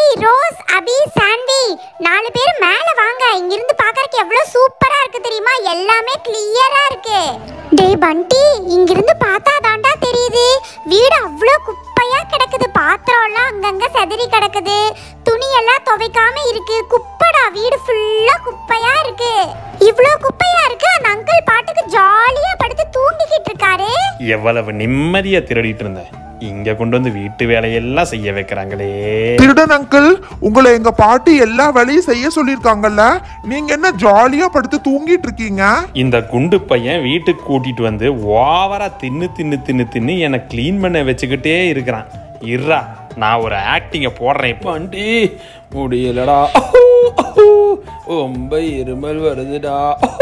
rose அபி சாண்டி நாலு பேர் மேல வாங்க இங்க இருந்து பார்க்கறதுக்கு எவ்வளவு சூப்பரா இருக்கு தெரியுமா எல்லாமே கிளியரா இருக்கு டேய் பண்டி இங்க இருந்து பார்த்தா தாண்டா தெரியுது வீடு அவ்வளோ குப்பையா கிடக்குது பாத்திரம்லாம் அங்கங்க செதறி கிடக்குது துணி எல்லாம் துவைக்காம இருக்கு குப்பைடா வீடு ஃபுல்லா குப்பையா இருக்கு இவ்வளோ குப்பையா இருக்கு அந்த அங்கிள் பாட்டுக்கு ஜாலியா படுத்து தூங்கிக்கிட்டு இருக்காரு எவ்வளவு நிம்மதியா திருடிட்டு இருந்தேன் இங்க கொண்டு வந்து வீட்டு வேலையெல்லாம் செய்ய வைக்கிறாங்களே திருடன் அங்கிள் உங்களை எங்க பாட்டி எல்லா வேலையும் செய்ய சொல்லியிருக்காங்கல்ல நீங்க என்ன ஜாலியா படுத்து தூங்கிட்டு இருக்கீங்க இந்த குண்டு பையன் வீட்டுக்கு கூட்டிட்டு வந்து ஓவரா தின்னு தின்னு தின்னு தின்னு என்னை க்ளீன் பண்ண வச்சுக்கிட்டே இருக்கிறான் இருடா நான் ஒரு ஆக்டிங்கை போடுறேன் பாண்டி முடியலடா ரொம்ப இருமல் வருதுடா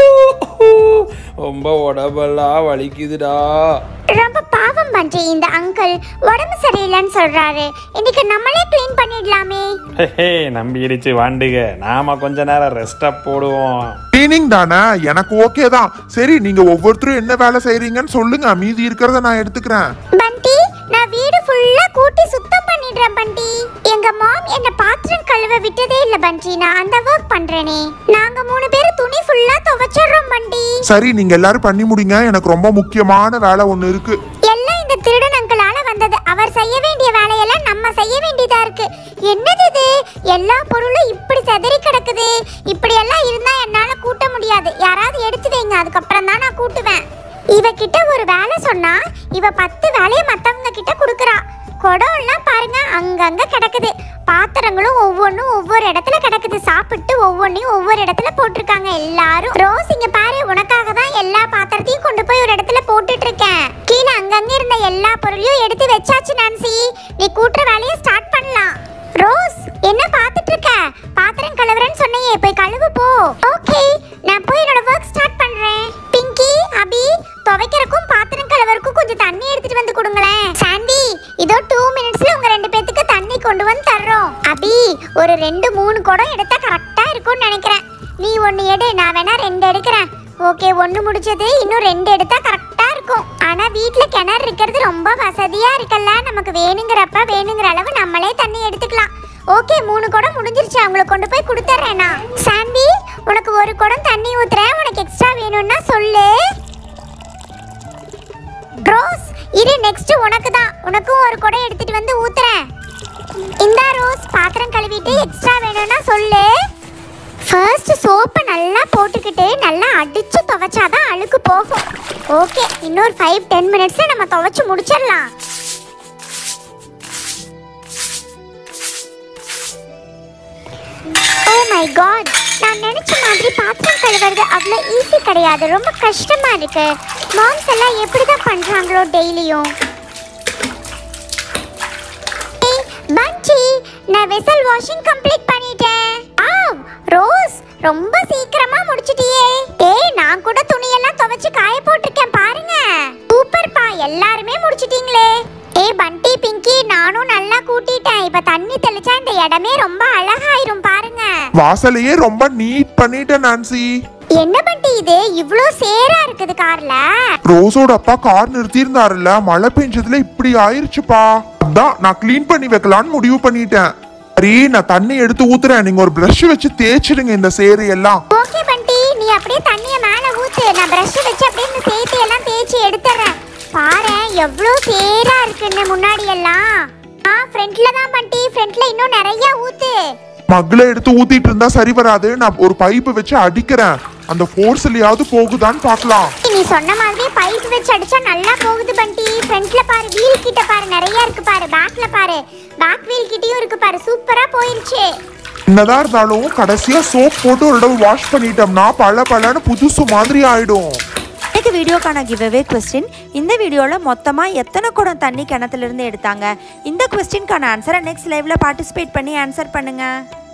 ரொம்ப உடம்பெல்லாம் வலிக்குதுடா ரொம்ப பாவம் பண்றி இந்த அங்கிள் உடம்பு சரியில்லைன்னு சொல்றாரு இன்னைக்கு நம்மளே க்ளீன் பண்ணிடலாமே ஹே நம்பிடுச்சு வாண்டுக நாம கொஞ்ச நேரம் ரெஸ்டா போடுவோம் கிளீனிங் தானே எனக்கு ஓகே தான் சரி நீங்க ஒவ்வொருத்தரும் என்ன வேலை செய்றீங்கன்னு சொல்லுங்க மீதி இருக்கிறத நான் எடுத்துக்கிறேன் பண்டி நான் வீடு ஃபுல்லா கூட்டி சுத்தம் பண்ணிடுறேன் பண்டி எங்க மாம் என்ன பாத்திரம் கழுவ விட்டதே இல்ல பண்டி நான் அந்த ஒர்க் பண்றேனே நாங்க மூணு பேரும் துணி ஃபுல்லா துவைச்சிடுறோம் பண்டி சரி நீங்க எல்லாரும் பண்ணி முடிங்க எனக்கு ரொம்ப முக்கியமான வேலை ஒண்ணு இருக்கு எல்லாம் இந்த திருடன் அங்கிளால வந்தது அவர் செய்ய வேண்டிய வேலையெல்லாம் நம்ம செய்ய வேண்டியதா இருக்கு என்னது இது எல்லா பொருளும் இப்படி செதறி கிடக்குது இப்படி எல்லாம் இருந்தா என்னால கூட்ட முடியாது யாராவது எடுத்து வைங்க அதுக்கப்புறம் தான் நான் கூட்டுவேன் இவகிட்ட ஒரு வேலை சொன்னா இவ பத்து வேலையை மத்தவங்க கிட்ட கொடுக்கறா குடம் எல்லாம் பாருங்க அங்கங்க கிடக்குது பாத்திரங்களும் ஒவ்வொன்றும் ஒவ்வொரு இடத்துல கிடக்குது சாப்பிட்டு ஒவ்வொன்றையும் ஒவ்வொரு இடத்துல போட்டிருக்காங்க எல்லாரும் ரோஸ் இங்க பாரு உனக்காக தான் எல்லா பாத்திரத்தையும் கொண்டு போய் ஒரு இடத்துல போட்டுட்டு இருக்கேன் கீழே அங்கங்க இருந்த எல்லா பொருளையும் எடுத்து வச்சாச்சு நான்சி நீ கூட்டுற வேலையை ஸ்டார்ட் பண்ணலாம் ரோஸ் என்ன பார்த்துட்டு இருக்க பாத்திரம் கழுவுறேன்னு சொன்னையே போய் கழுவு போ ஓகே நான் போய் என்னோட ஒர்க் ஸ்டார்ட் பண்றேன் பிங்கி அபி துவைக்கிறதுக்கும் பாத்திரம் கழுவுறதுக்கும் கொஞ்சம் தண்ணி எடுத்துட்டு வந்து கொடுங்களேன் சாண்டி இதோ டூ மினிட்ஸ்ல உங்க ரெண்டு பேத்துக்கு தண்ணி கொண்டு வந்து தர்றோம் அபி ஒரு ரெண்டு மூணு குடம் எடுத்தா கரெக்டா இருக்கும்னு நினைக்கிறேன் நீ ஒன்னு எடு நான் வேணா ரெண்டு எடுக்கிறேன் ஓகே ஒன்னு முடிச்சது இன்னும் ரெண்டு எடுத்தா கரெக்டா இருக்கும் ஆனா வீட்ல கிணறு இருக்கிறது ரொம்ப வசதியா இருக்குல்ல நமக்கு வேணுங்கிறப்ப வேணுங்கிற அளவு நம்மளே தண்ணி எடுத்துக்கலாம் ஓகே மூணு குடம் முடிஞ்சிருச்சு அவங்களுக்கு கொண்டு போய் கொடுத்துட்றேன் நான் சாண்டி உனக்கு ஒரு குடம் தண்ணி ஊத்துறேன் உனக்கு எக்ஸ்ட்ரா வேணும்னா சொல்லு ரோஸ் இரு நெக்ஸ்ட் உனக்கு தான் உனக்கும் ஒரு குடம் எடுத்துட்டு வந்து ஊத்துறேன் இந்தா ரோஸ் பாத்திரம் கழுவிட்டு எக்ஸ்ட்ரா வேணும்னா சொல்லு ஃபர்ஸ்ட் சோப்பை நல்லா போட்டுக்கிட்டு நல்லா அடிச்சு துவைச்சாதான் அழுக்கு போகும் ஓகே இன்னொரு ஃபைவ் டென் மினிட்ஸ்ல நம்ம துவைச்சு முடிச்சிடலாம் ஓ மை காட் நான் நினைச்ச மாதிரி பாத்திரம் கழுவுறது அவ்வளோ ஈஸி கிடையாது ரொம்ப கஷ்டமா இருக்கு மாம்ஸ் எல்லாம் எப்படி தான் பண்றாங்களோ டெய்லியும் ஏய், பஞ்சி நான் வெசல் வாஷிங் கம்ப்ளீட் பண்ணிட்டேன் ஆவ் ரோஸ் ரொம்ப சீக்கிரமா முடிச்சிட்டியே ஏய் நான் கூட துணியெல்லாம் துவைச்சு காய போட்டிருக்கேன் பாருங்க சூப்பர் பா எல்லாருமே முடிச்சிட்டீங்களே ஏய் பண்டி பிங்கி நானும் நல்லா கூட்டிட்டேன் இப்ப தண்ணி தெளிச்சா இந்த இடமே ரொம்ப அழகாயிரும் பாருங்க வாசலையே ரொம்ப நீட் பண்ணிட்டேன் நான்சி என்ன பண்டி இது இவ்ளோ சேரா இருக்குது கார்ல ரோஸோட அப்பா கார் நிறுத்தியிருந்தாருல்ல மழை பெஞ்சதுல இப்படி ஆயிருச்சுப்பா அதான் நான் க்ளீன் பண்ணி வைக்கலாம்னு முடிவு பண்ணிட்டேன் சரி நான் தண்ணி எடுத்து ஊத்துறேன் நீங்க ஒரு பிரஷ் வச்சு தேய்ச்சிடுங்க இந்த சேரு எல்லாம் ஓகே பண்டி நீ அப்படியே தண்ணிய மேல ஊத்து நான் பிரஷ் வச்சு அப்படியே இந்த சேத்து எல்லாம் தேய்ச்சி எடுத்துறேன் பாரு எவ்வளோ சேரா இருக்குன்னு முன்னாடி எல்லாம் ஆ ஃப்ரண்ட்ல தான் பண்டி ஃப்ரண்ட்ல இன்னும் நிறைய ஊத்து மக்களை எடுத்து ஊத்திட்டு இருந்தா சரி வராது நான் ஒரு பைப்பு வச்சு அடிக்கிறேன் அந்த ஃபோர்ஸ்லயாவது போகுதான்னு பார்க்கலாம் நீ சொன்ன மாதிரி பைப் வச்சு அடிச்சா நல்லா போகுது பண்டி ஃப்ரண்ட்ல பாரு வீல் கிட்ட பாரு நிறைய இருக்கு பாரு பேக்ல பாரு பேக் வீல் கிட்டயும் இருக்கு பாரு சூப்பரா போயிருச்சு என்னதான் இருந்தாலும் கடைசியா சோப் போட்டு ஒரு தடவை வாஷ் பண்ணிட்டோம்னா பல பலன்னு புதுசு மாதிரி ஆயிடும் இன்னைக்கு வீடியோக்கான கிவ்அவே கொஸ்டின் இந்த வீடியோவில் மொத்தமாக எத்தனை குடம் தண்ணி கிணத்துலேருந்து எடுத்தாங்க இந்த கொஸ்டின்கான ஆன்சரை நெக்ஸ்ட் லைவ்ல பார்ட்டிசிபேட் பண்ணி ஆன்சர் பண்ணுங்கள்